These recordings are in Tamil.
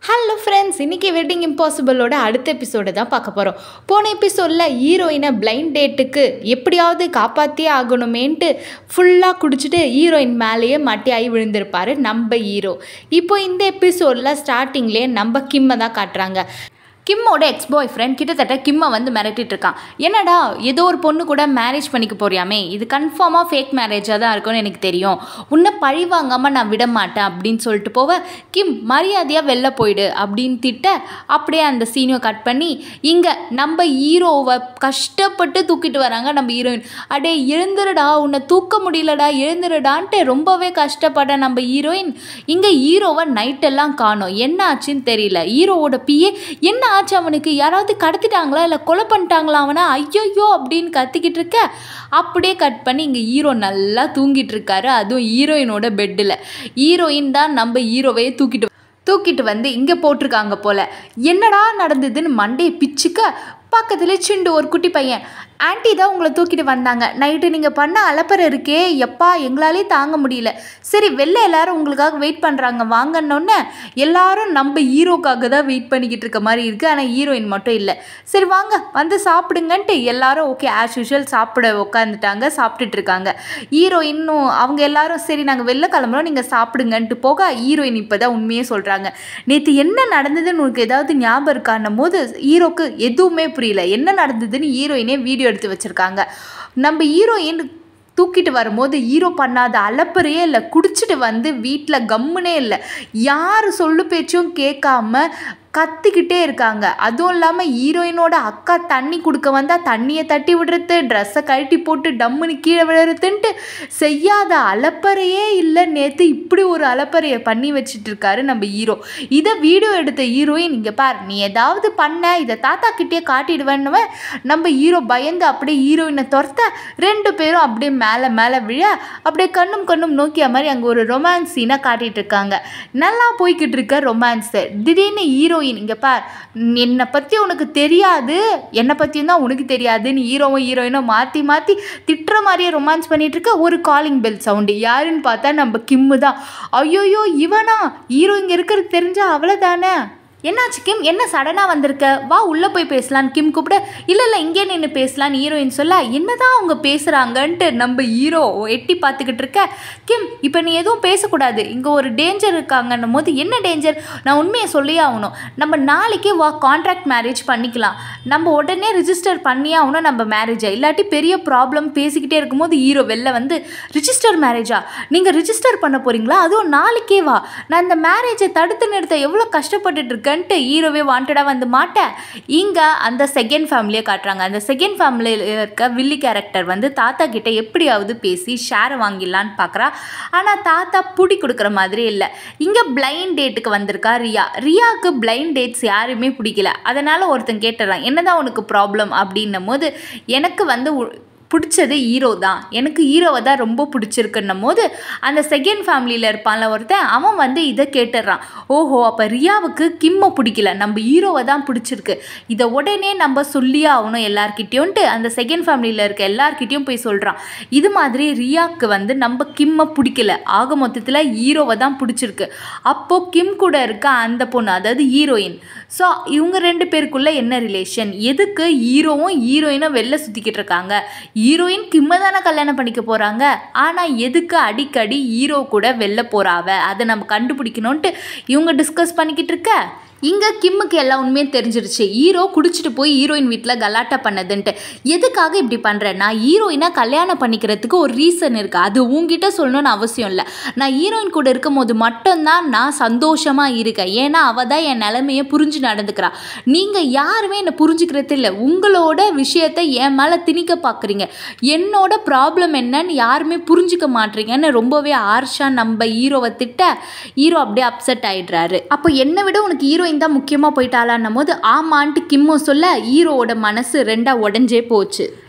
ஹலோ ஃப்ரெண்ட்ஸ் இன்றைக்கி வெட்டிங் இம்பாசிபிளோட அடுத்த எபிசோடு தான் பார்க்க போகிறோம் போன எபிசோடில் ஹீரோயினை பிளைண்ட் டேட்டுக்கு எப்படியாவது காப்பாற்றியே ஆகணுமேன்ட்டு ஃபுல்லாக குடிச்சிட்டு ஹீரோயின் மேலேயே மட்டியாகி விழுந்திருப்பார் நம்ம ஹீரோ இப்போ இந்த எபிசோடில் ஸ்டார்டிங்லேயே நம்ம கிம்மை தான் காட்டுறாங்க கிம்மோட எக்ஸ் பாய் ஃப்ரெண்ட் கிட்டத்தட்ட கிம்மை வந்து மிரட்டிட்டு இருக்கான் என்னடா ஏதோ ஒரு பொண்ணு கூட மேரேஜ் பண்ணிக்க போறியாமே இது கன்ஃபார்மாக ஃபேக் மேரேஜாக தான் இருக்கும்னு எனக்கு தெரியும் உன்னை பழி வாங்காமல் நான் விட மாட்டேன் அப்படின்னு சொல்லிட்டு போவ கிம் மரியாதையாக வெளில போயிடு அப்படின்னு திட்ட அப்படியே அந்த சீனியை கட் பண்ணி இங்கே நம்ம ஹீரோவை கஷ்டப்பட்டு தூக்கிட்டு வராங்க நம்ம ஹீரோயின் அடே எழுந்துருடா உன்னை தூக்க முடியலடா எழுந்துருடான்ட்டு ரொம்பவே கஷ்டப்பட நம்ம ஹீரோயின் இங்கே ஹீரோவை நைட்டெல்லாம் காணோம் என்ன ஆச்சுன்னு தெரியல ஹீரோவோட பிஏ என்ன ஆச்சு அவனுக்கு யாராவது கடத்திட்டாங்களா இல்லை கொலை பண்ணிட்டாங்களா அவனை ஐயோ அப்படின்னு கத்திக்கிட்டு இருக்க அப்படியே கட் பண்ணி இங்கே ஹீரோ நல்லா தூங்கிட்டு இருக்காரு அதுவும் ஹீரோயினோட பெட்டில் ஹீரோயின் தான் நம்ம ஹீரோவையே தூக்கிட்டு தூக்கிட்டு வந்து இங்கே போட்டிருக்காங்க போல என்னடா நடந்ததுன்னு மண்டையை பிச்சுக்க பக்கத்தில் சிண்டு ஒரு குட்டி பையன் ஆன்ட்டி தான் உங்களை தூக்கிட்டு வந்தாங்க நைட்டு நீங்கள் பண்ண அலப்பறை இருக்கே எப்பா எங்களாலே தாங்க முடியல சரி வெளில எல்லாரும் உங்களுக்காக வெயிட் பண்ணுறாங்க வாங்கன்னொன்னே எல்லாரும் நம்ம ஹீரோக்காக தான் வெயிட் பண்ணிக்கிட்டு இருக்க மாதிரி இருக்குது ஆனால் ஹீரோயின் மட்டும் இல்லை சரி வாங்க வந்து சாப்பிடுங்கன்ட்டு எல்லாரும் ஓகே ஆஸ் யூஷுவல் சாப்பிட உட்காந்துட்டாங்க சாப்பிட்டுட்டு இருக்காங்க ஹீரோயின்னும் அவங்க எல்லாரும் சரி நாங்கள் வெளில கிளம்புறோம் நீங்கள் சாப்பிடுங்கன்ட்டு போக ஹீரோயின் இப்போ தான் உண்மையே சொல்கிறாங்க நேற்று என்ன நடந்ததுன்னு உனக்கு ஏதாவது ஞாபகம் இருக்கான்னும் போது ஹீரோக்கு எதுவுமே புரியல என்ன நடந்ததுன்னு ஹீரோயினே வீடியோ எடுத்து வச்சுருக்காங்க நம்ம ஹீரோயின் தூக்கிட்டு வரும்போது ஹீரோ பண்ணாத அலப்பறையே இல்லை குடிச்சிட்டு வந்து வீட்டில் கம்முனே இல்லை யார் சொல்லு பேச்சும் கேட்காம கத்திக்கிட்டே இருக்காங்க அதுவும் இல்லாமல் ஹீரோயினோட அக்கா தண்ணி கொடுக்க வந்தால் தண்ணியை தட்டி விடுறது ட்ரெஸ்ஸை கழட்டி போட்டு டம்முன்னு கீழே விழுறதுன்ட்டு செய்யாத அலப்பறையே இல்லை நேற்று இப்படி ஒரு அலப்பறையை பண்ணி வச்சுட்டு இருக்காரு நம்ம ஹீரோ இதை வீடியோ எடுத்த ஹீரோயின் இங்கே பார் நீ ஏதாவது பண்ண இதை தாத்தா கிட்டே காட்டிடுவேன்னுவன் நம்ம ஹீரோ பயந்து அப்படியே ஹீரோயினை துரத்த ரெண்டு பேரும் அப்படியே மேலே மேலே விழ அப்படியே கண்ணும் கண்ணும் நோக்கிய மாதிரி அங்கே ஒரு ரொமான்ஸ் சீனாக காட்டிட்டு இருக்காங்க நல்லா போய்கிட்டு இருக்க ரொமான்ஸு திடீர்னு ஹீரோ ஹீரோயின் இங்கே பார் என்னை பற்றி உனக்கு தெரியாது என்னை பற்றியும் தான் உனக்கு தெரியாதுன்னு ஹீரோவும் ஹீரோயினும் மாற்றி மாற்றி திட்டுற மாதிரியே ரொமான்ஸ் பண்ணிட்டு இருக்க ஒரு காலிங் பெல் சவுண்டு யாருன்னு பார்த்தா நம்ம கிம்மு தான் ஐயோயோ இவனா ஹீரோ இங்கே இருக்கிறது தெரிஞ்சா அவ்வளோதானே என்னாச்சு கிம் என்ன சடனாக வந்திருக்க வா உள்ளே போய் பேசலான்னு கிம் கூப்பிட இல்லை இல்லை இங்கே நின்று பேசலான்னு ஹீரோயின் சொல்ல என்னதான் அவங்க பேசுகிறாங்கன்ட்டு நம்ம ஹீரோ எட்டி பார்த்துக்கிட்டு இருக்க கிம் இப்போ நீ எதுவும் பேசக்கூடாது இங்கே ஒரு டேஞ்சர் இருக்காங்கன்னும் போது என்ன டேஞ்சர் நான் உண்மையை சொல்லியே ஆகணும் நம்ம நாளைக்கே வா கான்ட்ராக்ட் மேரேஜ் பண்ணிக்கலாம் நம்ம உடனே ரிஜிஸ்டர் பண்ணியே ஆகணும் நம்ம மேரேஜை இல்லாட்டி பெரிய ப்ராப்ளம் பேசிக்கிட்டே இருக்கும்போது ஹீரோ வெளில வந்து ரிஜிஸ்டர் மேரேஜா நீங்கள் ரிஜிஸ்டர் பண்ண போகிறீங்களா அதுவும் நாளைக்கே வா நான் இந்த மேரேஜை தடுத்து நிறுத்த எவ்வளோ கஷ்டப்பட்டுட்டு இருக்கேன் இருக்கன்ட்டு ஹீரோவே வாண்டடாக வந்து மாட்ட இங்கே அந்த செகண்ட் ஃபேமிலியை காட்டுறாங்க அந்த செகண்ட் ஃபேமிலியில் இருக்க வில்லி கேரக்டர் வந்து தாத்தா கிட்ட எப்படியாவது பேசி ஷேரை வாங்கிடலான்னு பார்க்குறா ஆனால் தாத்தா புடி கொடுக்குற மாதிரி இல்லை இங்கே பிளைண்ட் டேட்டுக்கு வந்திருக்கா ரியா ரியாவுக்கு பிளைண்ட் டேட்ஸ் யாருமே பிடிக்கல அதனால் ஒருத்தன் கேட்டுறான் என்னதான் உனக்கு ப்ராப்ளம் அப்படின்னும் போது எனக்கு வந்து பிடிச்சது ஹீரோ தான் எனக்கு ஹீரோவை தான் ரொம்ப பிடிச்சிருக்குன்னும் போது அந்த செகண்ட் ஃபேமிலியில் இருப்பான்ல ஒருத்தன் அவன் வந்து இதை கேட்டுடுறான் ஓஹோ அப்போ ரியாவுக்கு கிம்மை பிடிக்கல நம்ம ஹீரோவை தான் பிடிச்சிருக்கு இதை உடனே நம்ம சொல்லியே ஆகணும் எல்லார்கிட்டேயோன்ட்டு அந்த செகண்ட் ஃபேமிலியில் இருக்க எல்லார்கிட்டேயும் போய் சொல்கிறான் இது மாதிரி ரியாவுக்கு வந்து நம்ம கிம்மை பிடிக்கல ஆக மொத்தத்தில் ஹீரோவை தான் பிடிச்சிருக்கு அப்போது கிம் கூட இருக்க அந்த பொண்ணு அதாவது ஹீரோயின் ஸோ இவங்க ரெண்டு பேருக்குள்ளே என்ன ரிலேஷன் எதுக்கு ஹீரோவும் ஹீரோயினும் வெளில சுற்றிக்கிட்டு இருக்காங்க ஹீரோயின் கிம்ம தானே கல்யாணம் பண்ணிக்க போகிறாங்க ஆனால் எதுக்கு அடிக்கடி ஹீரோ கூட வெளில போகிறாவ அதை நம்ம கண்டுபிடிக்கணுன்ட்டு இவங்க டிஸ்கஸ் பண்ணிக்கிட்டு இருக்க இங்கே கிம்முக்கு எல்லா உண்மையும் தெரிஞ்சிருச்சு ஹீரோ குடிச்சிட்டு போய் ஹீரோயின் வீட்டில் கலாட்டா பண்ணதுன்ட்டு எதுக்காக இப்படி பண்ணுறேன் நான் ஹீரோயினாக கல்யாணம் பண்ணிக்கிறதுக்கு ஒரு ரீசன் இருக்குது அது உங்ககிட்ட சொல்லணும்னு அவசியம் இல்லை நான் ஹீரோயின் கூட இருக்கும் போது மட்டும்தான் நான் சந்தோஷமாக இருக்கேன் ஏன்னா அவள் தான் என் நிலைமையை புரிஞ்சு நடந்துக்கிறா நீங்கள் யாருமே என்னை புரிஞ்சுக்கிறது இல்லை உங்களோட விஷயத்தை என் மேலே திணிக்க பார்க்குறீங்க என்னோட ப்ராப்ளம் என்னன்னு யாருமே புரிஞ்சுக்க மாட்டீங்கன்னு ரொம்பவே ஆர்ஷாக நம்ம ஹீரோவை திட்ட ஹீரோ அப்படியே அப்செட் ஆயிடுறாரு அப்போ என்னை விட உனக்கு ஹீரோயின் ஹீரோயின் தான் முக்கியமாக போயிட்டாளான்னும் போது ஆமான்ட்டு கிம்மோ சொல்ல ஹீரோவோட மனசு ரெண்டாக உடஞ்சே போச்சு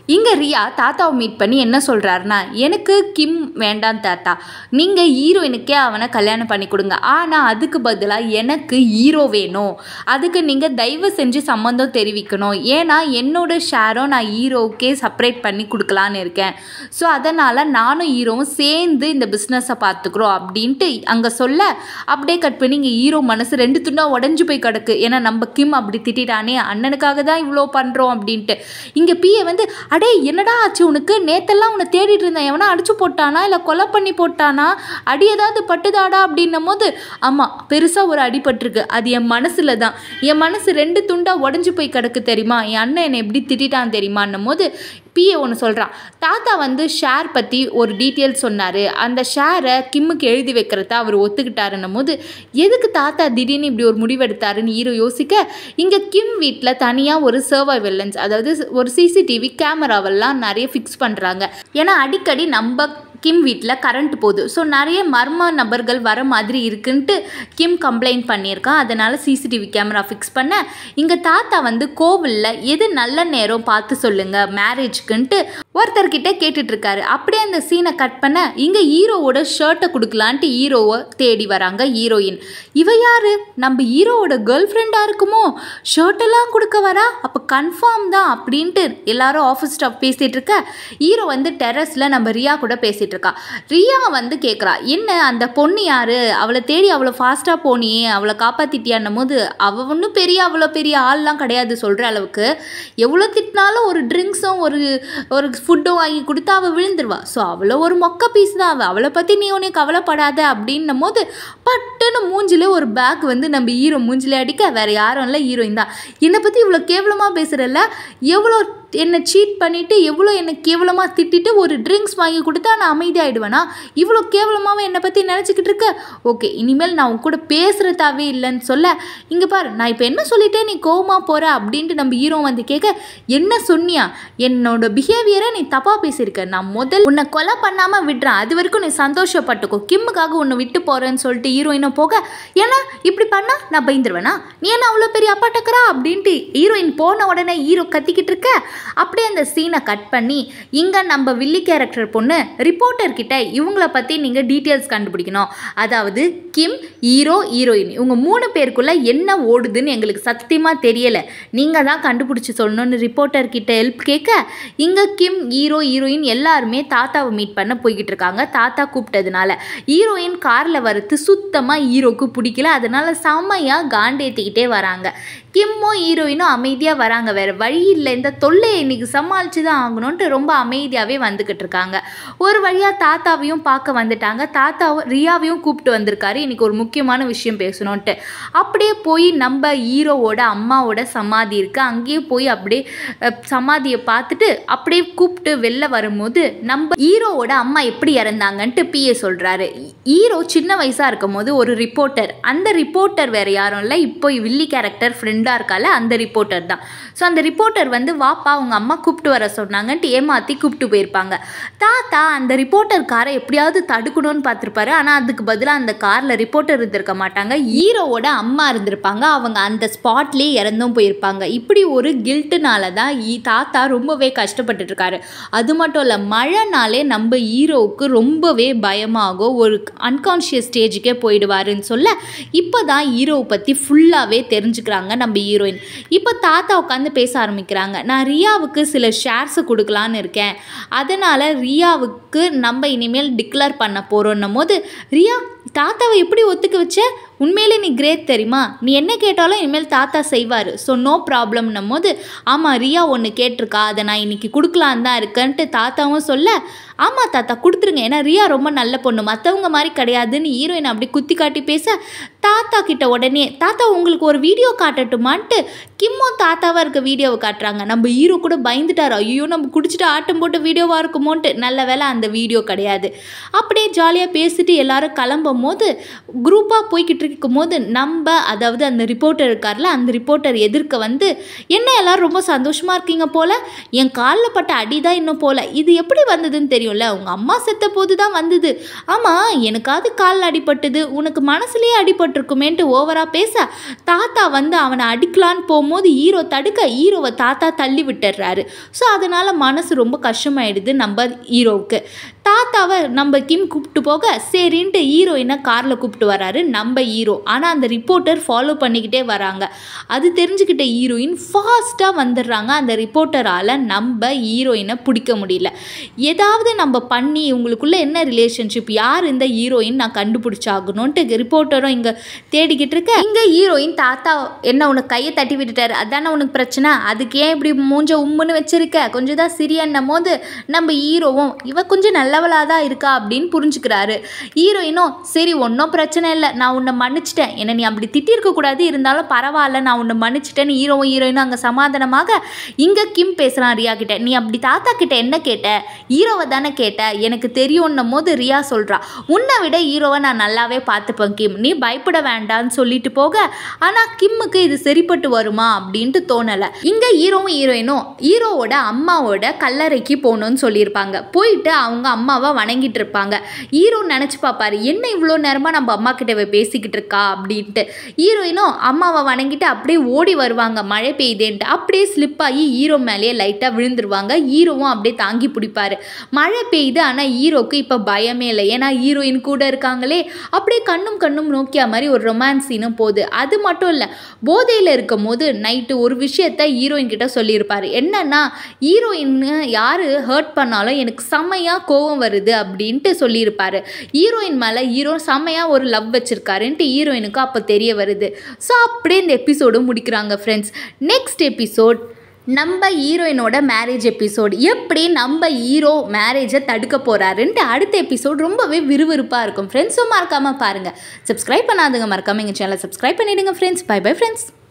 இங்கே ரியா தாத்தாவை மீட் பண்ணி என்ன சொல்கிறாருன்னா எனக்கு கிம் வேண்டாம் தாத்தா நீங்கள் ஹீரோயினுக்கே அவனை கல்யாணம் பண்ணி கொடுங்க ஆனால் அதுக்கு பதிலாக எனக்கு ஹீரோ வேணும் அதுக்கு நீங்கள் தயவு செஞ்சு சம்மந்தம் தெரிவிக்கணும் ஏன்னா என்னோட ஷேரும் நான் ஹீரோவுக்கே செப்பரேட் பண்ணி கொடுக்கலான்னு இருக்கேன் ஸோ அதனால் நானும் ஹீரோவும் சேர்ந்து இந்த பிஸ்னஸை பார்த்துக்குறோம் அப்படின்ட்டு அங்கே சொல்ல அப்படியே கட் பண்ணி இங்கே ஹீரோ மனசு ரெண்டு துண்டா உடஞ்சு போய் கிடக்கு ஏன்னா நம்ம கிம் அப்படி திட்டிட்டானே அண்ணனுக்காக தான் இவ்வளோ பண்ணுறோம் அப்படின்ட்டு இங்கே பிஏ வந்து அடே என்னடா ஆச்சு உனக்கு நேத்தெல்லாம் உன்னை தேடிட்டு இருந்தேன் எவனா அடிச்சு போட்டானா இல்லை கொலை பண்ணி போட்டானா அடி ஏதாவது பட்டுதாடா அப்படின்னும் போது ஆமாம் பெருசாக ஒரு அடிபட்டிருக்கு அது என் மனசில் தான் என் மனசு ரெண்டு துண்டாக உடஞ்சி போய் கிடக்கு தெரியுமா என் அண்ணன் என்னை எப்படி திட்டான் தெரியுமான்னும் போது பிஏ ஒன்று சொல்கிறான் தாத்தா வந்து ஷேர் பற்றி ஒரு டீட்டெயில் சொன்னார் அந்த ஷேரை கிம்முக்கு எழுதி வைக்கிறத அவர் ஒத்துக்கிட்டாருன்னும் போது எதுக்கு தாத்தா திடீர்னு இப்படி ஒரு முடிவெடுத்தாருன்னு ஹீரோ யோசிக்க இங்கே கிம் வீட்டில் தனியாக ஒரு சர்வைவலன்ஸ் அதாவது ஒரு சிசிடிவி கேமராவெல்லாம் நிறைய ஃபிக்ஸ் பண்ணுறாங்க ஏன்னா அடிக்கடி நம்ம கிம் வீட்டில் கரண்ட் போகுது ஸோ நிறைய மர்ம நபர்கள் வர மாதிரி இருக்குன்ட்டு கிம் கம்ப்ளைண்ட் பண்ணியிருக்கான் அதனால் சிசிடிவி கேமரா ஃபிக்ஸ் பண்ண இங்கே தாத்தா வந்து கோவிலில் எது நல்ல நேரம் பார்த்து சொல்லுங்கள் மேரேஜ்க்குன்ட்டு ஒருத்தர்கிட்ட கேட்டுட்ருக்காரு அப்படியே அந்த சீனை கட் பண்ண இங்கே ஹீரோவோட ஷர்ட்டை கொடுக்கலான்ட்டு ஹீரோவை தேடி வராங்க ஹீரோயின் இவ யாரு நம்ம ஹீரோவோட கேர்ள் ஃப்ரெண்டாக இருக்குமோ ஷர்ட்டெல்லாம் கொடுக்க வரா அப்போ கன்ஃபார்ம் தான் அப்படின்ட்டு எல்லாரும் ஆஃபீஸ் ஸ்டாஃப் பேசிகிட்டு இருக்க ஹீரோ வந்து டெரஸில் நம்ம ரியா கூட பேசிகிட்டு இருக்கா ரியா வந்து கேட்குறா என்ன அந்த பொண்ணு யாரு அவளை தேடி அவ்வளோ ஃபாஸ்ட்டாக போனியே அவளை காப்பாற்றிட்டியான்னும் போது அவள் ஒன்றும் பெரிய அவ்வளோ பெரிய ஆள்லாம் கிடையாது சொல்கிற அளவுக்கு எவ்வளோ திட்டினாலும் ஒரு ட்ரிங்க்ஸும் ஒரு ஒரு ஃபுட்டும் வாங்கி கொடுத்தா அவள் விழுந்துருவா ஸோ அவ்வளோ ஒரு மொக்க பீஸ் தான் அவள் அவளை பற்றி நீ உனக்கு கவலைப்படாத அப்படின்னும் போது பட்டுன்னு மூஞ்சிலே ஒரு பேக் வந்து நம்ம ஹீரோ மூஞ்சிலே அடிக்க வேறு யாரும் இல்லை ஹீரோயின் தான் என்னை பற்றி இவ்வளோ கேவலமாக பேசுகிறல்ல எவ்வளோ என்னை சீட் பண்ணிவிட்டு எவ்வளோ என்னை கேவலமாக திட்டிட்டு ஒரு ட்ரிங்க்ஸ் வாங்கி கொடுத்தா நான் அமைதியாகிடுவேனா இவ்வளோ கேவலமாகவே என்னை பற்றி நினச்சிக்கிட்டு இருக்க ஓகே இனிமேல் நான் உன் கூட பேசுகிறதாவே இல்லைன்னு சொல்ல இங்கே பாரு நான் இப்போ என்ன சொல்லிட்டேன் நீ கோவமாக போகிற அப்படின்ட்டு நம்ம ஹீரோ வந்து கேட்க என்ன சொன்னியா என்னோட பிஹேவியரை நீ தப்பாக பேசியிருக்க நான் முதல் உன்னை கொலை பண்ணாமல் விடுறேன் அது வரைக்கும் நீ சந்தோஷப்பட்டுக்கோ கிம்முக்காக உன்னை விட்டு போகிறேன்னு சொல்லிட்டு ஹீரோயினும் போக ஏன்னா இப்படி பண்ணால் நான் பயந்துருவேனா நீ என்ன அவ்வளோ பெரிய அப்பாட்டக்கரா அப்படின்ட்டு ஹீரோயின் போன உடனே ஹீரோ கத்திக்கிட்டு இருக்க அப்படியே அந்த சீனை கட் பண்ணி இங்கே நம்ம வில்லி கேரக்டர் பொண்ணு ரிப்போர்ட்டர் கிட்ட இவங்கள பற்றி நீங்கள் டீட்டெயில்ஸ் கண்டுபிடிக்கணும் அதாவது கிம் ஹீரோ ஹீரோயின் இவங்க மூணு பேருக்குள்ளே என்ன ஓடுதுன்னு எங்களுக்கு சத்தியமாக தெரியலை நீங்கள் தான் கண்டுபிடிச்சி சொல்லணும்னு ரிப்போர்ட்டர் கிட்ட ஹெல்ப் கேட்க இங்கே கிம் ஹீரோ ஹீரோயின் எல்லாருமே தாத்தாவை மீட் பண்ண போய்கிட்டு இருக்காங்க தாத்தா கூப்பிட்டதுனால ஹீரோயின் காரில் வரது சுத்தமாக ஹீரோக்கு பிடிக்கல அதனால செம்மையாக காண்டேத்திக்கிட்டே வராங்க கிம்மும் ஹீரோயினும் அமைதியாக வராங்க வேறு வழி இல்லை இந்த தொல்லையை இன்னைக்கு சமாளித்து தான் ஆகணும்ன்ட்டு ரொம்ப அமைதியாகவே வந்துக்கிட்டு இருக்காங்க ஒரு வழியாக தாத்தாவையும் பார்க்க வந்துட்டாங்க தாத்தாவும் ரியாவையும் கூப்பிட்டு வந்திருக்காரு இன்னைக்கு ஒரு முக்கியமான விஷயம் பேசணுன்ட்டு அப்படியே போய் நம்ம ஹீரோவோட அம்மாவோட சமாதி இருக்குது அங்கேயே போய் அப்படியே அஹ், சமாதியை பார்த்துட்டு அப்படியே கூப்பிட்டு வெளில வரும்போது நம்ம ஹீரோவோட அம்மா எப்படி இறந்தாங்கன்ட்டு பிஏ சொல்கிறாரு ஹீரோ சின்ன வயசாக இருக்கும் போது ஒரு ரிப்போர்ட்டர் அந்த ரிப்போர்ட்டர் வேறு யாரும் இல்லை இப்போ வில்லி கேரக்டர் ஃப்ரெண்டாக இருக்கால அந்த ரிப்போர்ட்டர் தான் ஸோ அந்த ரிப்போர்ட்டர் வந்து வாப்பா அவங்க அம்மா கூப்பிட்டு வர சொன்னாங்கன்ட்டு ஏமாற்றி கூப்பிட்டு போயிருப்பாங்க தாத்தா அந்த ரிப்போர்ட்டர் காரை எப்படியாவது தடுக்கணும்னு பார்த்துருப்பாரு ஆனால் அதுக்கு பதிலாக அந்த காரில் ரிப்போர்ட்டர் இருந்திருக்க மாட்டாங்க ஹீரோவோட அம்மா இருந்திருப்பாங்க அவங்க அந்த ஸ்பாட்லேயே இறந்தும் போயிருப்பாங்க இப்படி ஒரு கில்ட்டுனால தான் ஈ- தாத்தா ரொம்பவே கஷ்டப்பட்டுட்டு இருக்காரு அது மட்டும் இல்லை மழைனாலே நம்ம ஹீரோவுக்கு ரொம்பவே பயமாகும் ஒரு அன்கான்ஷியஸ் ஸ்டேஜுக்கே போயிடுவாருன்னு சொல்ல இப்போ தான் ஹீரோவை பற்றி ஃபுல்லாகவே தெரிஞ்சுக்கிறாங்க நம்ம ஹீரோயின் இப்போ தாத்தா உட்காந்து பேச ஆரம்பிக்கிறாங்க நான் ரியாவுக்கு சில ஷேர்ஸை கொடுக்கலான்னு இருக்கேன் அதனால் ரியாவுக்கு நம்ம இனிமேல் டிக்ளேர் பண்ண போகிறோன்னும் போது ரியா தாத்தாவை எப்படி ஒத்துக்க வச்ச உண்மையிலே நீ கிரேட் தெரியுமா நீ என்ன கேட்டாலும் இனிமேல் தாத்தா செய்வார் ஸோ நோ ப்ராப்ளம்னும் போது ஆமாம் ரியா ஒன்று கேட்டிருக்கா அதை நான் இன்னைக்கு கொடுக்கலான் தான் இருக்கேன்ட்டு தாத்தாவும் சொல்ல ஆமாம் தாத்தா கொடுத்துருங்க ஏன்னா ரியா ரொம்ப நல்ல பொண்ணு மற்றவங்க மாதிரி கிடையாதுன்னு ஹீரோயின் அப்படி குத்தி காட்டி பேச தாத்தா கிட்ட உடனே தாத்தா உங்களுக்கு ஒரு வீடியோ காட்டட்டுமான்ட்டு கிம்மும் தாத்தாவாக இருக்க வீடியோவை காட்டுறாங்க நம்ம ஹீரோ கூட பயந்துட்டார் ஐயோ நம்ம குடிச்சிட்டு ஆட்டம் போட்டு வீடியோவாக இருக்குமோன்ட்டு நல்ல வேளை அந்த வீடியோ கிடையாது அப்படியே ஜாலியாக பேசிட்டு எல்லாரும் கிளம்பும் போது குரூப்பாக போய்கிட்டு இருக்கும் போது நம்ம அதாவது அந்த ரிப்போர்ட்டர் இருக்கார்ல அந்த ரிப்போர்ட்டர் எதிர்க்க வந்து என்ன எல்லாரும் ரொம்ப சந்தோஷமாக இருக்கீங்க போல என் காலில் பட்ட அடி தான் இன்னும் போல இது எப்படி வந்ததுன்னு தெரியும்ல உங்கள் அம்மா செத்த போது தான் வந்தது ஆமாம் எனக்காவது காலில் அடிபட்டது உனக்கு மனசுலேயே அடிபட்டிருக்குமேன்ட்டு ஓவராக பேச தாத்தா வந்து அவனை அடிக்கலான்னு போகும்போது ஹீரோ தடுக்க ஹீரோவை தாத்தா தள்ளி விட்டுடுறாரு ஸோ அதனால் மனசு ரொம்ப கஷ்டமாயிடுது நம்ம ஹீரோவுக்கு தாத்தாவை நம்ம கிம் கூப்பிட்டு போக சரின்ட்டு ஹீரோயினை காரில் கூப்பிட்டு வராரு நம்ம ஹீரோ ஆனால் அந்த ரிப்போர்ட்டர் ஃபாலோ பண்ணிக்கிட்டே வராங்க அது தெரிஞ்சுக்கிட்ட ஹீரோயின் ஃபாஸ்ட்டாக வந்துடுறாங்க அந்த ரிப்போர்ட்டரால் நம்ம ஹீரோயினை பிடிக்க முடியல ஏதாவது நம்ம பண்ணி இவங்களுக்குள்ள என்ன ரிலேஷன்ஷிப் யார் இந்த ஹீரோயின் நான் கண்டுபிடிச்சாகணும்ன்ட்டு ரிப்போர்ட்டரும் இங்கே தேடிக்கிட்டு இருக்க இங்கே ஹீரோயின் தாத்தா என்ன உனக்கு கையை தட்டி விட்டுட்டாரு அதானே உனக்கு பிரச்சனை அதுக்கு ஏன் இப்படி மூஞ்ச உம்முன்னு வச்சிருக்க கொஞ்சம் தான் சிரியன்னும் போது நம்ம ஹீரோவும் இவ கொஞ்சம் நல்லவளாக தான் இருக்கா அப்படின்னு புரிஞ்சுக்கிறாரு ஹீரோயினும் சரி ஒன்றும் பிரச்சனை இல்லை நான் உன்னை மன்னிச்சிட்டேன் என்னை நீ அப்படி திட்டிருக்க கூடாது இருந்தாலும் பரவாயில்ல நான் உன்னை மன்னிச்சிட்டேன்னு ஹீரோவும் ஹீரோயினும் அங்கே சமாதானமாக இங்கே கிம் பேசுகிறான் ரியா கிட்ட நீ அப்படி தாத்தா கிட்ட என்ன கேட்ட ஹீரோவை தானே கேட்ட எனக்கு தெரியும்னும் போது ரியா சொல்கிறா உன்னை விட ஹீரோவை நான் நல்லாவே பார்த்துப்பேன் கிம் நீ பயப்பட வேண்டாம்னு சொல்லிட்டு போக ஆனால் கிம்முக்கு இது சரிப்பட்டு வருமா அப்படின்ட்டு தோணலை இங்கே ஹீரோவும் ஹீரோயினும் ஹீரோவோட அம்மாவோட கல்லறைக்கு போகணும்னு சொல்லியிருப்பாங்க போயிட்டு அவங்க அம்மாவை வணங்கிட்டு இருப்பாங்க ஹீரோ நினச்சி பார்ப்பாரு என்ன இவ்வளோ நேரமாக நம்ம அம்மா கிட்ட இவ பேசிக்கிட்டு இருக்கா அப்படின்ட்டு ஹீரோயினும் அம்மாவை வணங்கிட்டு அப்படியே ஓடி வருவாங்க மழை பெய்யுதேன்ட்டு அப்படியே ஸ்லிப் ஆகி ஹீரோ மேலேயே லைட்டாக விழுந்துருவாங்க ஹீரோவும் அப்படியே தாங்கி பிடிப்பாரு மழை பெய்யுது ஆனால் ஹீரோக்கு இப்போ பயமே இல்லை ஏன்னா ஹீரோயின் கூட இருக்காங்களே அப்படியே கண்ணும் கண்ணும் நோக்கிய மாதிரி ஒரு ரொமான்ஸ் சீனும் போகுது அது மட்டும் இல்லை போதையில் இருக்கும் போது நைட்டு ஒரு விஷயத்த ஹீரோயின் கிட்ட சொல்லியிருப்பாரு என்னன்னா ஹீரோயின் யார் ஹர்ட் பண்ணாலும் எனக்கு செம்மையாக கோவம் வருது அப்படின்ட்டு சொல்லியிருப்பாரு ஹீரோயின் மேலே ஹீரோ செம்மையாக ஒரு லவ் வச்சிருக்காருன்ட்டு ஹீரோயினுக்கு அப்போ தெரிய வருது ஸோ அப்படியே இந்த எபிசோடு முடிக்கிறாங்க ஃப்ரெண்ட்ஸ் நெக்ஸ்ட் எபிசோட் நம்ம ஹீரோயினோட மேரேஜ் எபிசோடு எப்படி நம்ம ஹீரோ மேரேஜை தடுக்க போகிறாருன்ட்டு அடுத்த எபிசோட் ரொம்பவே விறுவிறுப்பாக இருக்கும் ஃப்ரெண்ட்ஸும் மறக்காமல் பாருங்கள் சப்ஸ்கிரைப் பண்ணாதுங்க மறக்காமல் எங்கள் சேனலை சப்ஸ்கிரைப் பண்ணிவிடுங்க ஃப்ரெண்ட்ஸ் பை பை ஃப்ரெண்ட்ஸ்